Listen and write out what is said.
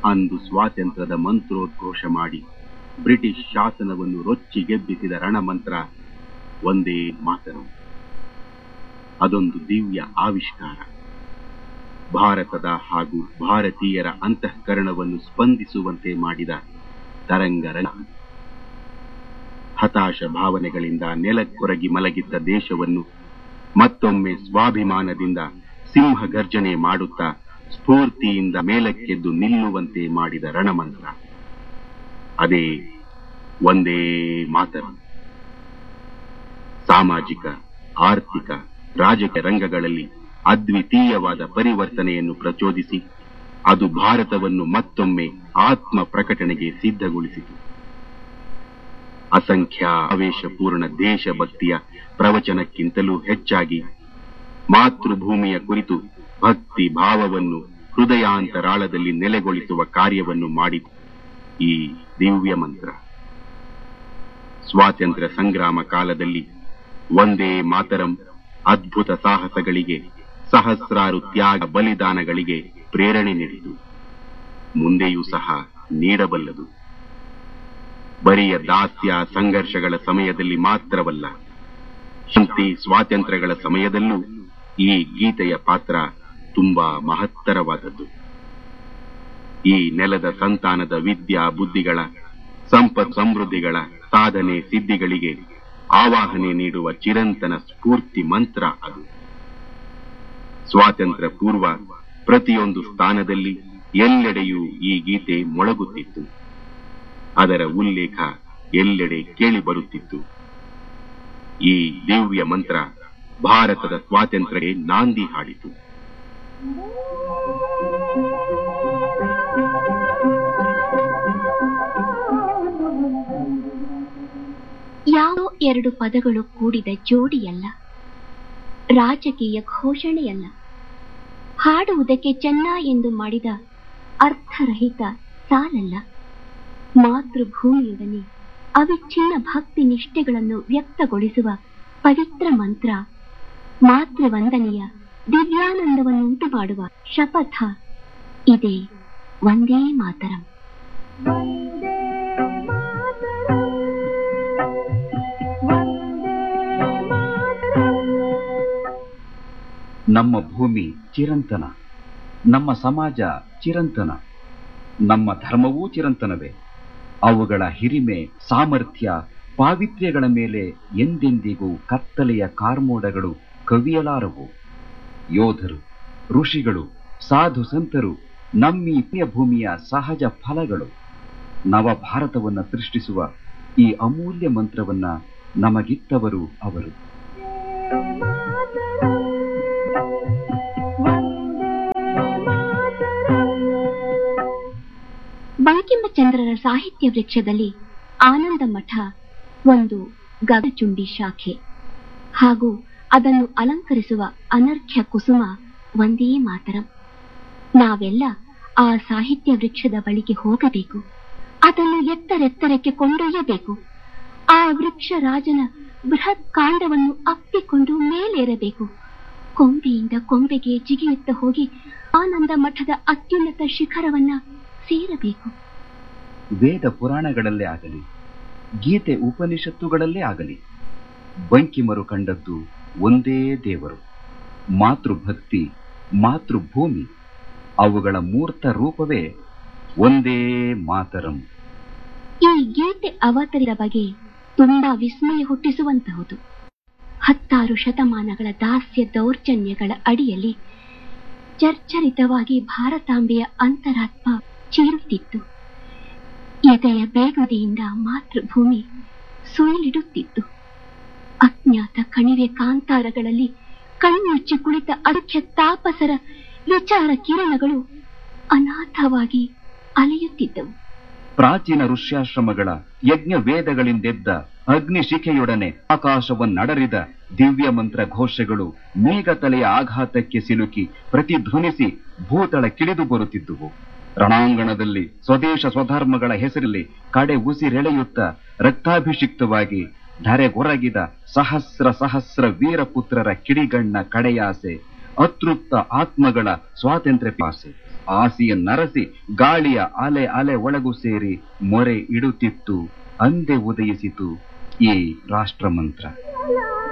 ಅಂದು ಸ್ವಾತಂತ್ರ್ಯದ ಮಂತ್ರೋದ್ಘೋಷ ಮಾಡಿ ಬ್ರಿಟಿಷ್ ಶಾಸನವನ್ನು ರೊಚ್ಚಿಗೆಬ್ಬಿಸಿದ ರಣಮಂತ್ರ ಒಂದೇ ಮಾತರು ಅದೊಂದು ದಿವ್ಯ ಆವಿಷ್ಕಾರ ಭಾರತದ ಹಾಗೂ ಭಾರತೀಯರ ಅಂತಃಕರಣವನ್ನು ಸ್ಪಂದಿಸುವಂತೆ ಮಾಡಿದ ತರಂಗರ ಹತಾಶ ಭಾವನೆಗಳಿಂದ ನೆಲಕ್ಕೊರಗಿ ಮಲಗಿದ್ದ ದೇಶವನ್ನು ಮತ್ತೊಮ್ಮೆ ಸ್ವಾಭಿಮಾನದಿಂದ ಸಿಂಹ ಗರ್ಜನೆ ಮಾಡುತ್ತಾ ಸ್ಫೂರ್ತಿಯಿಂದ ಮೇಲಕ್ಕೆದ್ದು ನಿಲ್ಲುವಂತೆ ಮಾಡಿದ ರಣಮಂತ್ರ ಅದೇ ಒಂದೇ ಮಾತರು ಸಾಮಾಜಿಕ ಆರ್ಥಿಕ ರಾಜಕೀಯ ರಂಗಗಳಲ್ಲಿ ಅದ್ವಿತೀಯವಾದ ಪರಿವರ್ತನೆಯನ್ನು ಪ್ರಚೋದಿಸಿ ಅದು ಭಾರತವನ್ನು ಮತ್ತೊಮ್ಮೆ ಆತ್ಮ ಪ್ರಕಟಣೆಗೆ ಸಿದ್ಧಗೊಳಿಸಿತು ಅಸಂಖ್ಯ ಆವೇಶಪೂರ್ಣ ದೇಶಭಕ್ತಿಯ ಪ್ರವಚನಕ್ಕಿಂತಲೂ ಹೆಚ್ಚಾಗಿ ಮಾತೃಭೂಮಿಯ ಕುರಿತು ಭಕ್ತಿ ಭಾವವನ್ನು ಹೃದಯಾಂತರಾಳದಲ್ಲಿ ನೆಲೆಗೊಳಿಸುವ ಕಾರ್ಯವನ್ನು ಮಾಡಿತು ಈ ದಿವ್ಯ ಮಂತ್ರ ಸ್ವಾತಂತ್ರ್ಯ ಸಂಗ್ರಾಮ ಕಾಲದಲ್ಲಿ ಒಂದೇ ಮಾತರಂ ಅದ್ಭುತ ಸಾಹಸಗಳಿಗೆ ಸಹಸ್ರಾರು ತ್ಯಾಗ ಬಲಿದಾನಗಳಿಗೆ ಪ್ರೇರಣೆ ನೀಡಿತು ಮುಂದೆಯೂ ಸಹ ನೀಡಬಲ್ಲದು ಬರಿಯ ದಾಸ್ಯ ಸಂಘರ್ಷಗಳ ಸಮಯದಲ್ಲಿ ಮಾತ್ರವಲ್ಲ ಶಾಂತಿ ಸ್ವಾತಂತ್ರ್ಯಗಳ ಸಮಯದಲ್ಲೂ ಈ ಗೀತೆಯ ಪಾತ್ರ ತುಂಬಾ ಮಹತ್ತರವಾದದ್ದು ಈ ನೆಲದ ಸಂತಾನದ ವಿದ್ಯಾ ಬುದ್ಧಿಗಳ ಸಂಪತ್ ಸಮೃದ್ಧಿಗಳ ಸಾಧನೆ ಸಿದ್ಧಿಗಳಿಗೆ ಆವಾಹನೆ ನೀಡುವ ಚಿರಂತನ ಸ್ಫೂರ್ತಿ ಮಂತ್ರ ಅದು ಸ್ವಾತಂತ್ರ್ಯ ಪೂರ್ವ ಪ್ರತಿಯೊಂದು ಸ್ಥಾನದಲ್ಲಿ ಎಲ್ಲೆಡೆಯೂ ಈ ಗೀತೆ ಮೊಳಗುತ್ತಿತ್ತು ಅದರ ಉಲ್ಲೇಖ ಎಲ್ಲೆಡೆ ಕೇಳಿ ಬರುತ್ತಿತ್ತು ಈ ದಿವ್ಯ ಮಂತ್ರ ಭಾರತದ ಸ್ವಾತಂತ್ರ್ಯಕ್ಕೆ ನಾಂದಿ ಹಾಡಿತು ಯಾವ ಎರಡು ಪದಗಳು ಕೂಡಿದ ಜೋಡಿಯಲ್ಲ ರಾಜಕೀಯ ಘೋಷಣೆಯಲ್ಲ ಹಾಡುವುದಕ್ಕೆ ಚೆನ್ನ ಎಂದು ಮಾಡಿದ ಅರ್ಥರಹಿತ ಸಾಲಲ್ಲ ಮಾತೃಭೂಮಿಯೊಡನೆ ಅವಿಚ್ಛಿನ್ನ ಭಕ್ತಿ ನಿಷ್ಠೆಗಳನ್ನು ವ್ಯಕ್ತಗೊಳಿಸುವ ಪವಿತ್ರ ಮಂತ್ರ ಮಾತೃವಂದನೆಯ ದಿವ್ಯಾನಂದವನ್ನುಂಟು ಮಾಡುವ ಶಪಥ ಇದೆ ಒಂದೇ ಮಾತರಂ ನಮ್ಮ ಭೂಮಿ ಚಿರಂತನ ನಮ್ಮ ಸಮಾಜ ಚಿರಂತನ ನಮ್ಮ ಧರ್ಮವೂ ಚಿರಂತನವೇ ಅವುಗಳ ಹಿರಿಮೆ ಸಾಮರ್ಥ್ಯ ಪಾವಿತ್ರ್ಯಗಳ ಮೇಲೆ ಎಂದೆಂದಿಗೂ ಕತ್ತಲೆಯ ಕಾರ್ಮೋಡಗಳು ಕವಿಯಲಾರವು ಯೋಧರು ಋಷಿಗಳು ಸಾಧು ಸಂತರು ನಮ್ಮಿ ಪ್ರಿಯ ಭೂಮಿಯ ಸಹಜ ಫಲಗಳು ನವ ಭಾರತವನ್ನ ಸೃಷ್ಟಿಸುವ ಈ ಅಮೂಲ್ಯ ಮಂತ್ರವನ್ನ ನಮಗಿತ್ತವರು ಅವರು ಬಂಕಿಂಬಚಂದ್ರರ ಸಾಹಿತ್ಯ ವೃಕ್ಷದಲ್ಲಿ ಆನಂದ ಮಠ ಒಂದು ಗಗಚುಂಬಿ ಶಾಖೆ ಹಾಗೂ ಅದನ್ನು ಅಲಂಕರಿಸುವ ಅನರ್ಘ್ಯ ಕುಸುಮ ಒಂದೇ ಮಾತರಂ ನಾವೆಲ್ಲ ಆ ಸಾಹಿತ್ಯ ವೃಕ್ಷದ ಬಳಿಗೆ ಹೋಗಬೇಕು ಅದನ್ನು ಎತ್ತರೆತ್ತರಕ್ಕೆ ಕೊಂಡೊಯ್ಯಬೇಕು ಆ ವೃಕ್ಷ ರಾಜನ ಬೃಹತ್ ಕಾಂಡವನ್ನು ಅಪ್ಪಿಕೊಂಡು ಮೇಲೇರಬೇಕು ಕೊಂಬೆಯಿಂದ ಕೊಂಬೆಗೆ ಜಿಗಿಯುತ್ತ ಹೋಗಿ ಆನಂದ ಮಠದ ಅತ್ಯುನ್ನತ ಶಿಖರವನ್ನ ಸೇರಬೇಕು ವೇದ ಪುರಾಣಗಳಲ್ಲೇ ಆಗಲಿ ಗೀತೆ ಉಪನಿಷತ್ತುಗಳಲ್ಲೇ ಆಗಲಿ ಬಂಕಿಮರು ಕಂಡದ್ದು ಒಂದೇ ದೇವರು ಮಾತೃಭಕ್ತಿ ಮಾತೃಭೂಮಿ ಅವುಗಳ ಮೂರ್ತ ರೂಪವೇ ಒಂದೇ ಮಾತರಂ ಈ ಗೀತೆ ಅವತರಿದ ಬಗೆ ತುಂಬಾ ವಿಸ್ಮಯ ಹುಟ್ಟಿಸುವಂತಹುದು ಹತ್ತಾರು ಶತಮಾನಗಳ ದಾಸ್ಯ ದೌರ್ಜನ್ಯಗಳ ಅಡಿಯಲ್ಲಿ ಚರ್ಚರಿತವಾಗಿ ಭಾರತಾಂಬೆಯ ಅಂತರಾತ್ಮ ಚೀರುತ್ತಿತ್ತು ಎದೆಯ ಬೇಗುದಿಯಿಂದ ಮಾತೃಭೂಮಿ ಸುಯಿಲಿಡುತ್ತಿತ್ತು ಅಜ್ಞಾತ ಕಣಿವೆ ಕಾಂತಾರಗಳಲ್ಲಿ ಕಣ್ಣುಚ್ಚಿ ಕುಳಿತ ಅರುಖ್ಯ ತಾಪಸರ ವಿಚಾರ ಕಿರಣಗಳು ಅನಾಥವಾಗಿ ಅಲೆಯುತ್ತಿದ್ದವು ಪ್ರಾಚೀನ ಋಷ್ಯಾಶ್ರಮಗಳ ಯಜ್ಞ ವೇದಗಳಿಂದೆದ್ದ ಅಗ್ನಿಶಿಖೆಯೊಡನೆ ಆಕಾಶವನ್ನಡರಿದ ದಿವ್ಯ ಮಂತ್ರ ಘೋಷಗಳು ಮೇಘತಲೆಯ ಆಘಾತಕ್ಕೆ ಸಿಲುಕಿ ಪ್ರತಿಧ್ವನಿಸಿ ಭೂತಳ ಕಿಳಿದು ಬರುತ್ತಿದ್ದುವು ರಣಾಂಗಣದಲ್ಲಿ ಸ್ವದೇಶ ಸ್ವಧರ್ಮಗಳ ಹೆಸರಲ್ಲಿ ಕಡೆ ಉಸಿರೆಳೆಯುತ್ತ ರಕ್ತಾಭಿಷಿಕ್ತವಾಗಿ ಧರೆಗೊರಗಿದ ಸಹಸ್ರ ಸಹಸ್ರ ವೀರಪುತ್ರರ ಕಿಡಿಗಣ್ಣ ಕಡೆಯಾಸೆ ಅತೃಪ್ತ ಆತ್ಮಗಳ ಸ್ವಾತಂತ್ರ್ಯ ಪಾಸೆ ಆಸೆಯ ನರಸಿ ಗಾಳಿಯ ಅಲೆ ಅಲೆ ಒಳಗು ಸೇರಿ ಮೊರೆ ಇಡುತ್ತಿತ್ತು ಅಂದೆ ಉದಯಿಸಿತು ಈ ರಾಷ್ಟ್ರಮಂತ್ರ